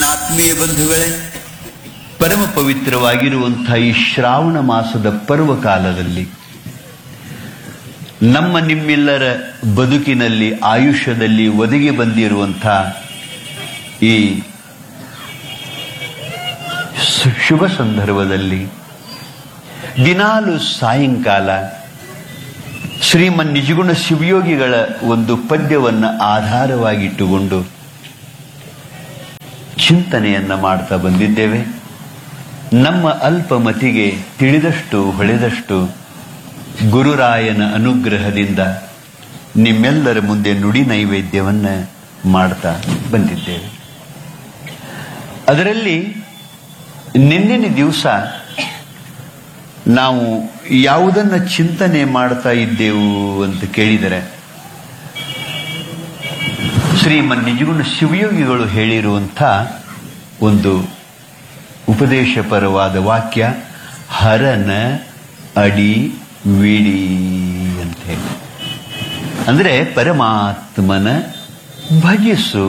ನನ್ನ ಆತ್ಮೀಯ ಬಂಧುಗಳೇ ಪರಮ ಪವಿತ್ರವಾಗಿರುವಂತಹ ಈ ಶ್ರಾವಣ ಮಾಸದ ಪರ್ವಕಾಲದಲ್ಲಿ ನಮ್ಮ ನಿಮ್ಮೆಲ್ಲರ ಬದುಕಿನಲ್ಲಿ ಆಯುಷ್ಯದಲ್ಲಿ ಒದಗಿ ಬಂದಿರುವಂಥ ಈ ಸು- ಶುಭ ಸಂದರ್ಭದಲ್ಲಿ ದಿನಾಲು ಸಾಯಂಕಾಲ ಶ್ರೀಮನ್ ನಿಜಗುಣ ಶಿವಯೋಗಿಗಳ ಒಂದು ಪದ್ಯವನ್ನು ಆಧಾರವಾಗಿಟ್ಟುಕೊಂಡು ಚಿಂತನೆಯನ್ನ ಮಾಡ್ತಾ ಬಂದಿದ್ದೇವೆ ನಮ್ಮ ಅಲ್ಪಮತಿಗೆ ತಿಳಿದಷ್ಟು ಹೊಳೆದಷ್ಟು ಗುರುರಾಯನ ಅನುಗ್ರಹದಿಂದ ನಿಮ್ಮೆಲ್ಲರ ಮುಂದೆ ನುಡಿ ನೈವೇದ್ಯವನ್ನ ಮಾಡ್ತಾ ಬಂದಿದ್ದೇವೆ ಅದರಲ್ಲಿ ನಿನ್ನಿನ ದಿವಸ ನಾವು ಯಾವುದನ್ನ ಚಿಂತನೆ ಮಾಡ್ತಾ ಇದ್ದೆವು ಅಂತ ಕೇಳಿದರೆ ಶ್ರೀಮನ್ ನಿಜಗುಣ ಶಿವಯೋಗಿಗಳು ಹೇಳಿರುವಂಥ ಒಂದು ಉಪದೇಶಪರವಾದ ವಾಕ್ಯ ಹರನ ಅಡಿ ವಿಡಿ ಅಂತ ಹೇಳಿ ಅಂದ್ರೆ ಪರಮಾತ್ಮನ ಭಜಿಸು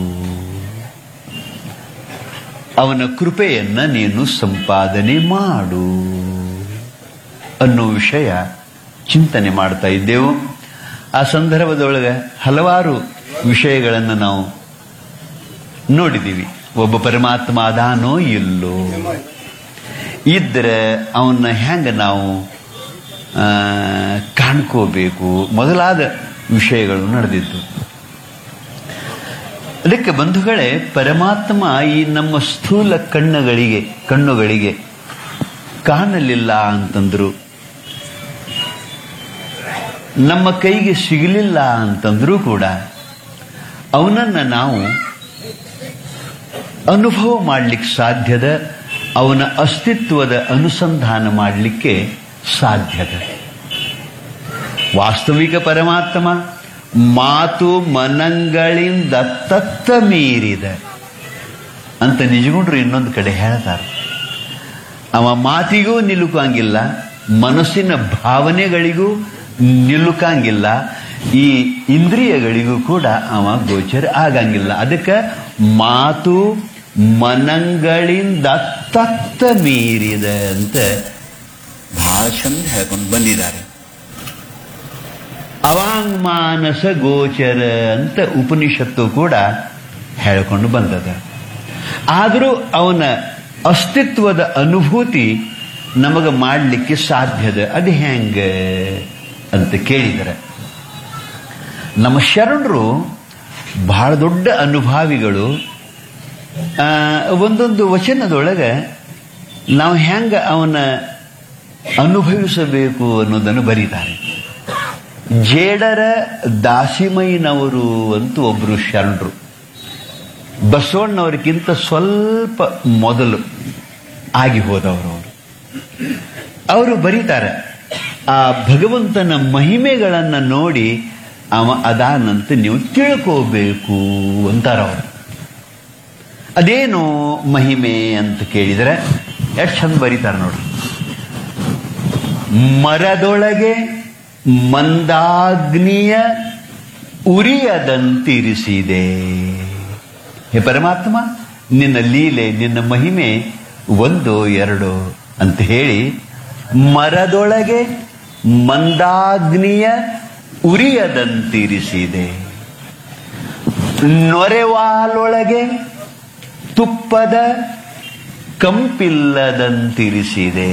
ಅವನ ಕೃಪೆಯನ್ನ ನೀನು ಸಂಪಾದನೆ ಮಾಡು ಅನ್ನೋ ವಿಷಯ ಚಿಂತನೆ ಮಾಡ್ತಾ ಇದ್ದೆವು ಆ ಸಂದರ್ಭದೊಳಗೆ ಹಲವಾರು ವಿಷಯಗಳನ್ನು ನಾವು ನೋಡಿದ್ದೀವಿ ಒಬ್ಬ ಪರಮಾತ್ಮ ಅದಾನೋ ಇಲ್ಲೋ ಇದ್ರೆ ಅವನ್ನ ಹೆಂಗ ನಾವು ಆ, ಕಾಣ್ಕೋಬೇಕು ಮೊದಲಾದ ವಿಷಯಗಳು ನಡೆದಿದ್ದು ಅದಕ್ಕೆ ಬಂಧುಗಳೇ ಪರಮಾತ್ಮ ಈ ನಮ್ಮ ಸ್ಥೂಲ ಕಣ್ಣುಗಳಿಗೆ ಕಣ್ಣುಗಳಿಗೆ ಕಾಣಲಿಲ್ಲ ಅಂತಂದ್ರು ನಮ್ಮ ಕೈಗೆ ಸಿಗಲಿಲ್ಲ ಅಂತಂದ್ರೂ ಕೂಡ ಅವನನ್ನ ನಾವು ಅನುಭವ ಮಾಡಲಿಕ್ಕೆ ಸಾಧ್ಯದ ಅವನ ಅಸ್ತಿತ್ವದ ಅನುಸಂಧಾನ ಮಾಡಲಿಕ್ಕೆ ಸಾಧ್ಯದ ವಾಸ್ತವಿಕ ಪರಮಾತ್ಮ ಮಾತು ಮನಗಳಿಂದ ತತ್ತ ಮೀರಿದ ಅಂತ ನಿಜಗುಂಡ್ರು ಇನ್ನೊಂದು ಕಡೆ ಹೇಳ್ತಾರೆ ಅವ ಮಾತಿಗೂ ನಿಲುಕಂಗಿಲ್ಲ ಮನಸ್ಸಿನ ಭಾವನೆಗಳಿಗೂ ನಿಲುಕಂಗಿಲ್ಲ ಈ ಇಂದ್ರಿಯಗಳಿಗೂ ಕೂಡ ಅವ ಗೋಚರ ಆಗಂಗಿಲ್ಲ ಅದಕ್ಕೆ ಮಾತು ಮನಗಳಿಂದ ತತ್ತ ಮೀರಿದ ಅಂತ ಬಹಳ ಚಂದ ಹೇಳ್ಕೊಂಡು ಬಂದಿದ್ದಾರೆ ಅವಾಂಗ್ ಮಾನಸ ಗೋಚರ ಅಂತ ಉಪನಿಷತ್ತು ಕೂಡ ಹೇಳ್ಕೊಂಡು ಬಂದದ ಆದರೂ ಅವನ ಅಸ್ತಿತ್ವದ ಅನುಭೂತಿ ನಮಗೆ ಮಾಡಲಿಕ್ಕೆ ಸಾಧ್ಯದ ಅದು ಹೆಂಗ ಅಂತ ಕೇಳಿದರೆ ನಮ್ಮ ಶರಣರು ಬಹಳ ದೊಡ್ಡ ಅನುಭಾವಿಗಳು ಆ, ಒಂದೊಂದು ವಚನದೊಳಗೆ ನಾವು ಹೆಂಗ ಅವನ ಅನುಭವಿಸಬೇಕು ಅನ್ನೋದನ್ನು ಬರೀತಾರೆ ಜೇಡರ ದಾಸಿಮೈನವರು ಅಂತ ಒಬ್ರು ಶರಣರು ಬಸವಣ್ಣವರಿಗಿಂತ ಸ್ವಲ್ಪ ಮೊದಲು ಆಗಿ ಹೋದವರು ಅವರು ಅವರು ಬರೀತಾರೆ ಆ ಭಗವಂತನ ಮಹಿಮೆಗಳನ್ನ ನೋಡಿ ಅವ ಅದಾನಂತ ನೀವು ತಿಳ್ಕೋಬೇಕು ಅಂತಾರ ಅವರು ಅದೇನು ಮಹಿಮೆ ಅಂತ ಕೇಳಿದರೆ ಎಷ್ಟು ಚಂದ ಬರೀತಾರೆ ನೋಡ್ರಿ ಮರದೊಳಗೆ ಮಂದಾಗ್ನಿಯ ಉರಿಯದಂತಿರಿಸಿದೆ ಹೇ ಪರಮಾತ್ಮ ನಿನ್ನ ಲೀಲೆ ನಿನ್ನ ಮಹಿಮೆ ಒಂದು ಎರಡು ಅಂತ ಹೇಳಿ ಮರದೊಳಗೆ ಮಂದಾಗ್ನಿಯ ಉರಿಯದಂತಿರಿಸಿದೆ ನೊರೆವಾಲೊಳಗೆ ತುಪ್ಪದ ಕಂಪಿಲ್ಲದಂತಿರಿಸಿದೆ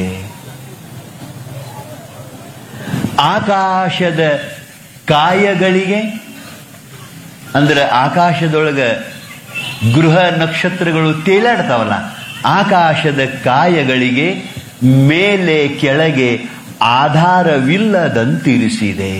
ಆಕಾಶದ ಕಾಯಗಳಿಗೆ ಅಂದ್ರೆ ಆಕಾಶದೊಳಗ ಗೃಹ ನಕ್ಷತ್ರಗಳು ತೇಲಾಡ್ತಾವಲ್ಲ ಆಕಾಶದ ಕಾಯಗಳಿಗೆ ಮೇಲೆ ಕೆಳಗೆ ಆಧಾರವಿಲ್ಲದಂತಿರಿಸಿದೆ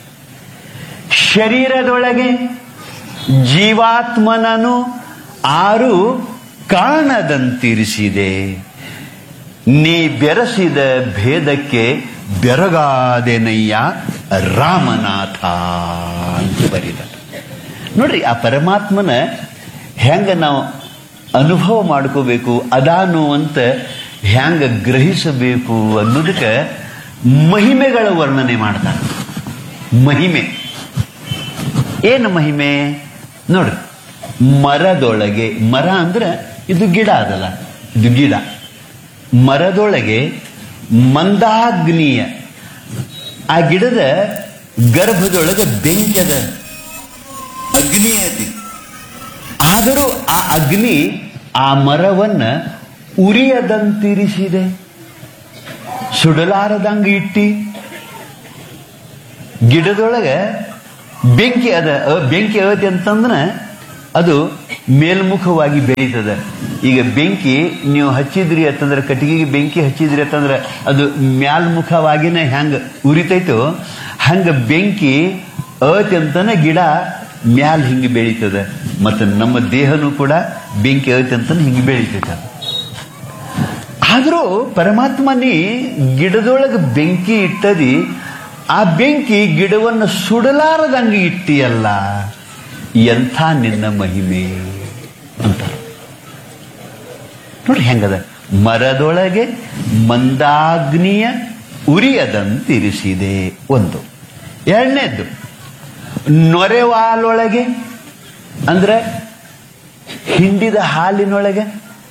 ಶರೀರದೊಳಗೆ ಜೀವಾತ್ಮನನು ಆರು ಕಾಣದಂತಿರಿಸಿದೆ ನೀ ಬೆರೆಸಿದ ಭೇದಕ್ಕೆ ಬೆರಗಾದೆನಯ್ಯ ರಾಮನಾಥ ಅಂತ ಬರೀದ ನೋಡ್ರಿ ಆ ಪರಮಾತ್ಮನ ಹೆಂಗ ನಾವು ಅನುಭವ ಮಾಡ್ಕೋಬೇಕು ಅದಾನು ಅಂತ ಹೆಂಗ ಗ್ರಹಿಸಬೇಕು ಅನ್ನೋದಕ್ಕೆ ಮಹಿಮೆಗಳ ವರ್ಣನೆ ಮಾಡ್ತಾರೆ ಮಹಿಮೆ ಏನು ಮಹಿಮೆ ನೋಡ್ರಿ ಮರದೊಳಗೆ ಮರ ಅಂದ್ರೆ ಇದು ಗಿಡ ಅದಲ್ಲ ಇದು ಗಿಡ ಮರದೊಳಗೆ ಮಂದಾಗ್ನಿಯ ಆ ಗಿಡದ ಗರ್ಭದೊಳಗೆ ಬೆಂಕದ ಅಗ್ನಿ ಐತಿ ಆದರೂ ಆ ಅಗ್ನಿ ಆ ಮರವನ್ನ ಉರಿಯದಂತಿರಿಸಿದೆ ಸುಡಲಾರದಂಗ ಇಟ್ಟಿ ಗಿಡದೊಳಗೆ ಬೆಂಕಿ ಅದ ಅ, ಬೆಂಕಿ ಐತಿ ಅಂತಂದ್ರೆ ಅದು ಮೇಲ್ಮುಖವಾಗಿ ಬೆಳೀತದ ಈಗ ಬೆಂಕಿ ನೀವು ಹಚ್ಚಿದ್ರಿ ಅಂತಂದ್ರೆ ಕಟ್ಟಿಗೆಗೆ ಬೆಂಕಿ ಹಚ್ಚಿದ್ರಿ ಅಂತಂದ್ರೆ ಅದು ಮ್ಯಾಲ್ಮುಖವಾಗಿನ ಹೆಂಗ ಉರಿತೈತೋ ಹಂಗ ಬೆಂಕಿ ಐತಿ ಅಂತಾನೆ ಗಿಡ ಮ್ಯಾಲ್ ಹಿಂಗೆ ಬೆಳೀತದ ಮತ್ತು ನಮ್ಮ ದೇಹನೂ ಕೂಡ ಬೆಂಕಿ ಐತಿ ಅಂತಾನೆ ಹಿಂಗೆ ಬೆಳೀತೈತೆ ಆದರೂ ಪರಮಾತ್ಮನಿ ಗಿಡದೊಳಗೆ ಬೆಂಕಿ ಇಟ್ಟದಿ ಆ ಬೆಂಕಿ ಗಿಡವನ್ನು ಸುಡಲಾರದಂಗೆ ಇಟ್ಟಿಯಲ್ಲ ಎಂಥ ನಿನ್ನ ಮಹಿಮೆ ಅಂತ ನೋಡಿ ಹೆಂಗದ ಮರದೊಳಗೆ ಮಂದಾಗ್ನಿಯ ಉರಿಯದಂತಿರಿಸಿದೆ ಒಂದು ಎರಡನೇದ್ದು ನೊರೆವಾಲೊಳಗೆ ಅಂದ್ರೆ ಹಿಂಡಿದ ಹಾಲಿನೊಳಗೆ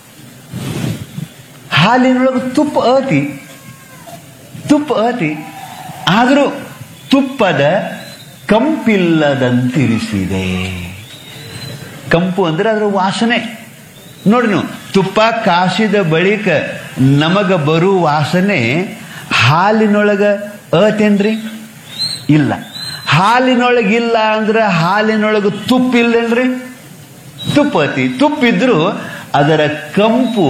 ಹಾಲಿನೊಳಗೆ ತುಪ್ಪ ಅತಿ ತುಪ್ಪ ಅತಿ ಆದರೂ ತುಪ್ಪದ ಕಂಪಿಲ್ಲದಂತಿರಿಸಿದೆ ಕಂಪು ಅಂದ್ರೆ ಅದರ ವಾಸನೆ ನೋಡಿ ನೀವು ತುಪ್ಪ ಕಾಸಿದ ಬಳಿಕ ನಮಗ ಬರುವ ವಾಸನೆ ಹಾಲಿನೊಳಗ ಅತೇನ್ರಿ ಇಲ್ಲ ಹಾಲಿನೊಳಗಿಲ್ಲ ಅಂದ್ರೆ ಹಾಲಿನೊಳಗೆ ತುಪ್ಪ ಇಲ್ಲೇನ್ರಿ ತುಪ್ಪ ಐತಿ ತುಪ್ಪಿದ್ರು ಅದರ ಕಂಪು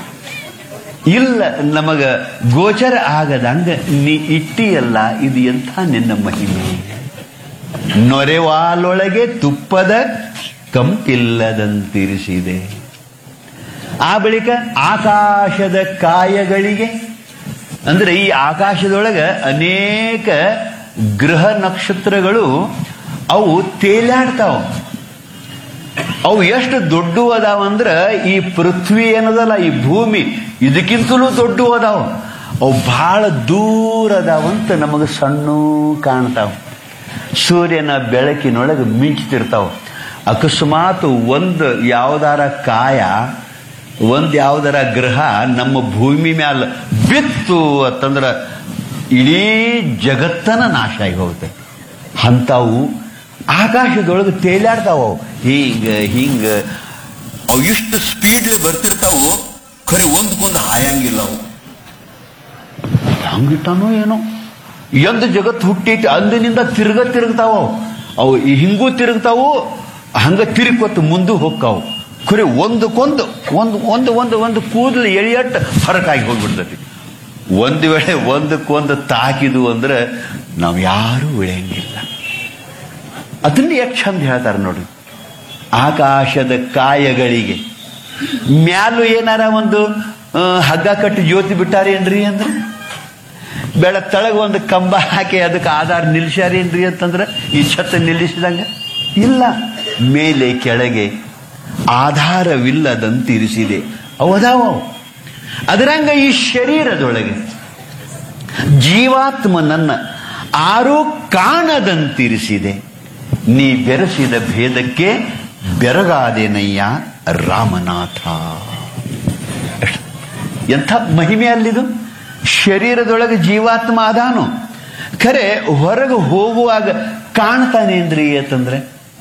ಇಲ್ಲ ನಮಗ ಗೋಚರ ಆಗದಂಗ ನೀ ಇಟ್ಟಿಯಲ್ಲ ಇದು ಎಂಥ ನಿನ್ನ ಮಹಿಮೆ ನೊರೆವಾಲೊಳಗೆ ತುಪ್ಪದ ಕಂಪಿಲ್ಲದಂತಿರಿಸಿದೆ ಆ ಬಳಿಕ ಆಕಾಶದ ಕಾಯಗಳಿಗೆ ಅಂದ್ರೆ ಈ ಆಕಾಶದೊಳಗ ಅನೇಕ ಗ್ರಹ ನಕ್ಷತ್ರಗಳು ಅವು ತೇಲಾಡ್ತಾವ ಅವು ಎಷ್ಟು ದೊಡ್ಡ ಅದಾವ ಅಂದ್ರ ಈ ಪೃಥ್ವಿ ಏನದಲ್ಲ ಈ ಭೂಮಿ ಇದಕ್ಕಿಂತಲೂ ದೊಡ್ಡ ಅದಾವ ಅವು ಬಹಳ ದೂರ ಅದಾವಂತ ನಮಗೆ ಸಣ್ಣ ಕಾಣ್ತಾವ ಸೂರ್ಯನ ಬೆಳಕಿನೊಳಗೆ ಮಿಂಚ್ತಿರ್ತಾವ ಅಕಸ್ಮಾತ್ ಒಂದು ಯಾವ್ದಾರ ಕಾಯ ಒಂದ್ ಯಾವ್ದಾರ ಗ್ರಹ ನಮ್ಮ ಭೂಮಿ ಮ್ಯಾಲ ಬಿತ್ತು ಅಂತಂದ್ರ ಇಡೀ ಜಗತ್ತನ ನಾಶ ಆಗಿ ಹೋಗುತ್ತೆ ಅಂಥವು ಆಕಾಶದೊಳಗೆ ತೇಲಾಡ್ತಾವ ಅವು ಹಿಂಗ ಹಿಂಗ ಅವು ಇಷ್ಟು ಸ್ಪೀಡ್ಲಿ ಬರ್ತಿರ್ತಾವು ಖರೆ ಒಂದಕ್ಕೊಂದು ಹಾಯಂಗಿಲ್ಲ ಅವು ಹಂಗಿಟ್ಟಾನೋ ಏನೋ ಎಂದ ಜಗತ್ತು ಹುಟ್ಟೈತಿ ಅಂದಿನಿಂದ ತಿರ್ಗ ತಿರುಗ್ತಾವ ಅವು. ಅವು ಈ ಹಿಂಗೂ ತಿರುಗ್ತಾವು ಹಂಗ ತಿರುಕೊತ್ತು ಮುಂದೆ ಹೋಗ್ತಾವು ಖರೆ ಒಂದಕ್ಕೊಂದು ಒಂದು ಒಂದು ಒಂದು ಒಂದು ಕೂದಲು ಎಳಿಯಟ್ಟು ಹೊರಕಾಗಿ ಹೋಗ್ಬಿಡ್ತೈತಿ ಒಂದು ವೇಳೆ ಒಂದಕ್ಕೊಂದು ತಾಕಿದು ಅಂದ್ರೆ ನಾವು ಯಾರೂ ಉಳಿಯಂಗಿಲ್ಲ ಅದನ್ನ ಯಾಕೆ ಚಂದ ಹೇಳ್ತಾರೆ ನೋಡಿ ಆಕಾಶದ ಕಾಯಗಳಿಗೆ ಮ್ಯಾಲು ಏನಾರ ಒಂದು ಆ, ಹಗ್ಗ ಕಟ್ಟಿ ಜ್ಯೋತಿ ಬಿಟ್ಟಾರೇನ್ರಿ ಅಂದ್ರೆ ಬೆಳ ತಳಗ ಒಂದು ಕಂಬ ಹಾಕಿ ಅದಕ್ಕೆ ಆಧಾರ ನಿಲ್ಸ್ಯಾರೇನ್ರಿ ಅಂತಂದ್ರೆ ಈ ಛತ್ತ ನಿಲ್ಲಿಸಿದಂಗ ಇಲ್ಲ ಮೇಲೆ ಕೆಳಗೆ ಆಧಾರವಿಲ್ಲದಂತಿರಿಸಿದೆ ಅವದಾವ ಅದರಂಗ ಈ ಶರೀರದೊಳಗೆ ಜೀವಾತ್ಮನನ್ನ ಆರೂ ಕಾಣದಂತಿರಿಸಿದೆ ನೀ ಬೆರೆಸಿದ ಭೇದಕ್ಕೆ ಬೆರಗಾದೇನಯ್ಯ ರಾಮನಾಥ ಎಷ್ಟು ಎಂಥ ಮಹಿಮೆ ಅಲ್ಲಿದು ಶರೀರದೊಳಗೆ ಜೀವಾತ್ಮ ಅದಾನು ಖರೆ ಹೊರಗೆ ಹೋಗುವಾಗ ಕಾಣ್ತಾನೇನ್ರಿ ಅಂತಂದ್ರೆ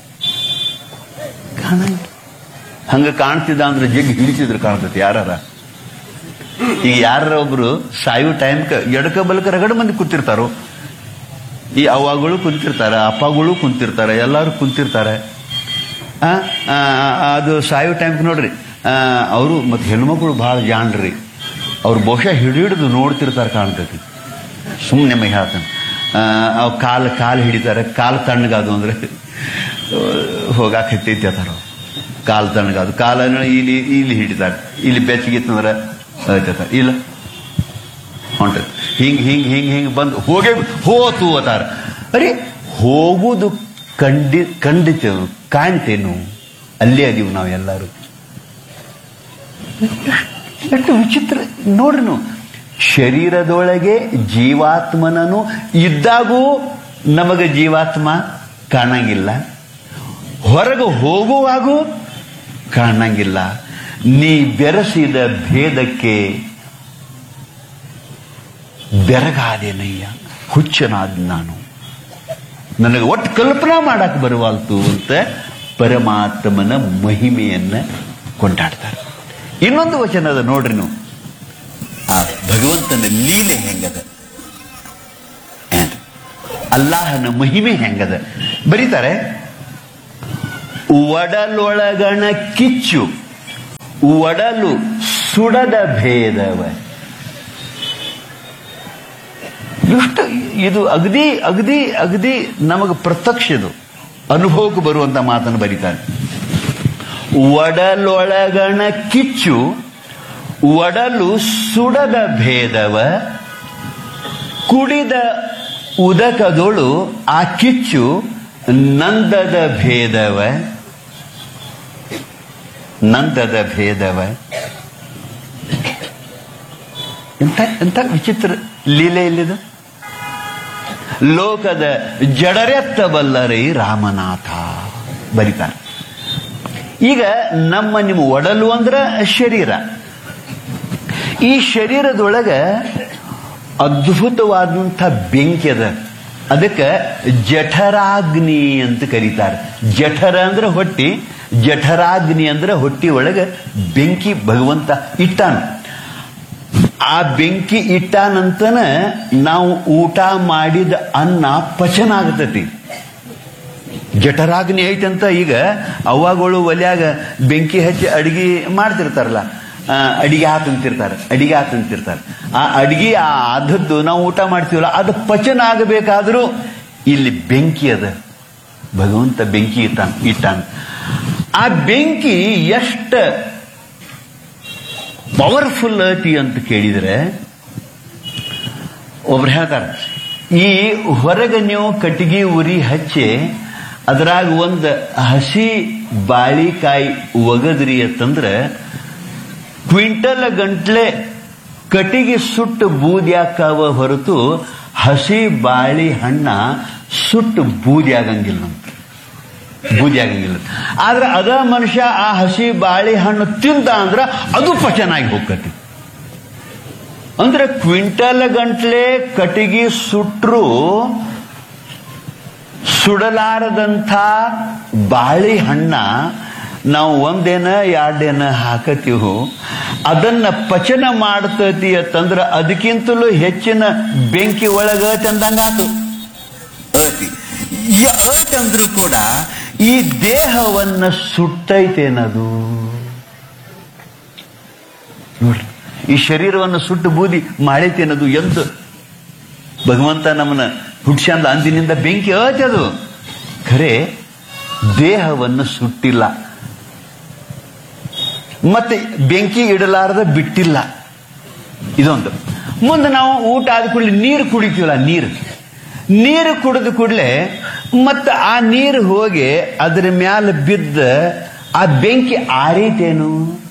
ಕಾಣಂಗ ಹಂಗ ಕಾಣ್ತಿದ್ದ ಅಂದ್ರೆ ಜಗ್ಗಿ ಹಿಡಿತಿದ್ರು ಕಾಣ್ತೈತಿ ಯಾರಾರ ಈಗ ಯಾರ ಒಬ್ರು ಸಾಯು ಟೈಮ್ ಎಡಕ ಬಲಕ ರಗಡ ಮಂದಿ ಕೂತಿರ್ತಾರೋ ಈ ಅವ್ವಗಳು ಕುಂತಿರ್ತಾರ ಅಪ್ಪಗಳು ಕುಂತಿರ್ತಾರ ಎಲ್ಲರೂ ಕುಂತಿರ್ತಾರೆ ಆ, ಆ, ಅದು ಸಾಯೋ ಟೈಮ್ ನೋಡ್ರಿ ಅವರು ಮತ್ತೆ ಹೆಣ್ಮಕ್ಳು ಭಾಳ ಜಾಣ್ರಿ ಅವ್ರು ಬಹುಶಃ ಹಿಡಿದು ನೋಡ್ತಿರ್ತಾರೆ ಕಾಣ್ತೈತಿ ಸುಮ್ಮನೆ ನಿಮಗೆ ಹೇಳ್ತಾನೆ ಅವ್ ಕಾಲು ಕಾಲು ಹಿಡಿತಾರೆ ಕಾಲು ತಣ್ಣಗಾದು ಅಂದ್ರೆ ಹೋಗಾಕ ಹತ್ತೈತಿ ಅತ್ತಾರ ಕಾಲು ತಣ್ಣಗಾದು ಕಾಲನ್ನ ಇಲ್ಲಿ ಇಲ್ಲಿ ಹಿಡಿತಾರೆ ಇಲ್ಲಿ ಬೆಚ್ಚಗಿತ್ತಂದ್ರೆ ಹೇಳ್ತಾರೆ ಇಲ್ಲ ಹೊಂಟೈತಿ ಹಿಂಗ್ ಹಿಂಗ್ ಹಿಂಗ್ ಹಿಂಗ್ ಬಂದು ಹೋಗೇ ಹೋತು ಅತಾರ ಅರೆ ಹೋಗುದು ಕಂಡಿ ಖಂಡಿತೇವು ಕಾಣ್ತೇನು ಅಲ್ಲೇ ಅದೀವಿ ನಾವು ಎಲ್ಲರೂ ಎಷ್ಟು ವಿಚಿತ್ರ ನೋಡ್ರಿ ನೀವು ಶರೀರದೊಳಗೆ ಜೀವಾತ್ಮನನು ಇದ್ದಾಗೂ ನಮಗೆ ಜೀವಾತ್ಮ ಕಾಣಂಗಿಲ್ಲ ಹೊರಗೆ ಹೋಗುವಾಗೂ ಕಾಣಂಗಿಲ್ಲ ನೀ ಬೆರೆಸಿದ ಭೇದಕ್ಕೆ ಬೆರಗಾದೇನಯ್ಯ ಹುಚ್ಚನಾದ ನಾನು ನನಗೆ ಒಟ್ಟು ಕಲ್ಪನಾ ಮಾಡಕ್ ಬರುವಾಲ್ತು ಅಂತ ಪರಮಾತ್ಮನ ಮಹಿಮೆಯನ್ನ ಕೊಂಡಾಡ್ತಾರೆ ಇನ್ನೊಂದು ವಚನದ ನೋಡ್ರಿ ನೀವು ಆ ಭಗವಂತನ ಲೀಲೆ ಹೆಂಗದ ಏನ್? ಅಲ್ಲಾಹನ ಮಹಿಮೆ ಹೆಂಗದ ಬರೀತಾರೆ ಒಡಲೊಳಗಣ ಕಿಚ್ಚು ಒಡಲು ಸುಡದ ಭೇದವ ಎಷ್ಟು ಇದು ಅಗದಿ ಅಗದಿ ಅಗದಿ ನಮಗೆ ಪ್ರತ್ಯಕ್ಷದು ಅನುಭವಕ್ಕೆ ಬರುವಂತ ಮಾತನ್ನು ಬರೀತಾನೆ ಒಡಲೊಳಗಣ ಕಿಚ್ಚು ಒಡಲು ಸುಡದ ಭೇದವ ಕುಡಿದ ಉದಕದೊಳು ಆ ಕಿಚ್ಚು ನಂದದ ಭೇದವ ನಂದದ ಭೇದವ ಎಂತ ಎಂತ ವಿಚಿತ್ರ ಲೀಲೆ ಇಲ್ಲಿದು ಲೋಕದ ಜಡರೆತ್ತಬಲ್ಲರೈ ರಾಮನಾಥ ಬರಿತಾರೆ ಈಗ ನಮ್ಮ ನಿಮ್ಮ ಒಡಲು ಅಂದ್ರ ಶರೀರ ಈ ಶರೀರದೊಳಗ ಅದ್ಭುತವಾದಂಥ ಬೆಂಕಿ ಅದ ಅದಕ್ಕೆ ಜಠರಾಗ್ನಿ ಅಂತ ಕರೀತಾರೆ ಜಠರ ಅಂದ್ರೆ ಹೊಟ್ಟಿ ಜಠರಾಗ್ನಿ ಅಂದ್ರೆ ಹೊಟ್ಟಿ ಒಳಗ ಬೆಂಕಿ ಭಗವಂತ ಇಟ್ಟಾನ ಆ ಬೆಂಕಿ ಇಟ್ಟಾನಂತನ ನಾವು ಊಟ ಮಾಡಿದ ಅನ್ನ ಪಚನ ಆಗತೈತಿ ಜಠರಾಗ್ನಿ ಐತಂತ ಈಗ ಅವಾಗಳು ಒಲ್ಯಾಗ ಬೆಂಕಿ ಹಚ್ಚಿ ಅಡಿಗೆ ಮಾಡ್ತಿರ್ತಾರಲ್ಲ ಆ, ಅಡಿಗೆ ಹಾಕಂತಿರ್ತಾರೆ ಅಡಿಗೆ ಹಾಕಂತಿರ್ತಾರೆ ಆ ಅಡಿಗೆ ಆ ಆದದ್ದು ನಾವು ಊಟ ಮಾಡ್ತೀವಲ್ಲ ಅದು ಪಚನ ಆಗಬೇಕಾದ್ರೂ ಇಲ್ಲಿ ಬೆಂಕಿ ಅದ ಭಗವಂತ ಬೆಂಕಿ ಇಟ್ಟಾನ ಇಟ್ಟಾನ ಆ ಬೆಂಕಿ ಎಷ್ಟ ಪವರ್ಫುಲ್ ಐತಿ ಅಂತ ಕೇಳಿದ್ರೆ ಒಬ್ರು ಹೇಳ್ತಾರೆ ಈ ಹೊರಗೆ ನೀವು ಕಟ್ಟಿಗೆ ಉರಿ ಹಚ್ಚಿ ಅದ್ರಾಗ ಒಂದು ಹಸಿ ಬಾಳಿಕಾಯಿ ಒಗದ್ರಿ ಅಂತಂದ್ರೆ ಕ್ವಿಂಟಲ್ ಗಂಟ್ಲೆ ಕಟ್ಟಿಗೆ ಸುಟ್ಟು ಬೂದ್ಯಾಕಾವ ಹೊರತು ಹಸಿ ಬಾಳಿ ಹಣ್ಣ ಸುಟ್ಟು ಬೂದಿ ಆಗಂಗಿಲ್ಲ ಅಂತ ಬೂದಿ ಆಗಂಗಿಲ್ಲ ಆದ್ರೆ ಅದ ಮನುಷ್ಯ ಆ ಹಸಿ ಬಾಳಿ ಹಣ್ಣು ತಿಂದ ಅಂದ್ರ ಅದು ಪಚನಾಗಿ ಹೋಗ್ತತಿ ಅಂದ್ರೆ ಕ್ವಿಂಟಲ್ ಗಂಟ್ಲೆ ಕಟ್ಟಿಗೆ ಸುಟ್ರು ಸುಡಲಾರದಂಥ ಬಾಳಿ ಹಣ್ಣ ನಾವು ಒಂದೇನ ಎರಡೇನ ಹಾಕತೀವು ಅದನ್ನ ಪಚನ ಮಾಡ್ತತಿ ಅಂತಂದ್ರ ಅದಕ್ಕಿಂತಲೂ ಹೆಚ್ಚಿನ ಬೆಂಕಿ ಒಳಗ ಚಂದಂಗಾತು ಅತಿ ಈ ಅಟ್ ಅಂದ್ರೂ ಕೂಡ ಈ ದೇಹವನ್ನ ಸುಟ್ಟೈತೇನದು ನೋಡ್ರಿ ಈ ಶರೀರವನ್ನು ಸುಟ್ಟು ಬೂದಿ ಮಾಡೈತೇನದು ಎಂತ ಭಗವಂತ ನಮ್ಮನ್ನ ಹುಟ್ಸ್ಯಾಂದ ಅಂದಿನಿಂದ ಬೆಂಕಿ ಅದು ಖರೆ ದೇಹವನ್ನು ಸುಟ್ಟಿಲ್ಲ ಮತ್ತೆ ಬೆಂಕಿ ಇಡಲಾರದ ಬಿಟ್ಟಿಲ್ಲ ಇದೊಂದು ಮುಂದೆ ನಾವು ಊಟ ಆದ ಕೂಡಲೇ ನೀರು ಕುಡಿತೀವಲ್ಲ ನೀರು ನೀರು ಕುಡಿದ ಕೂಡಲೇ ಮತ್ತೆ ಆ ನೀರು ಹೋಗಿ ಅದರ ಮ್ಯಾಲ ಬಿದ್ದ ಆ ಬೆಂಕಿ ಆರೀತೇನು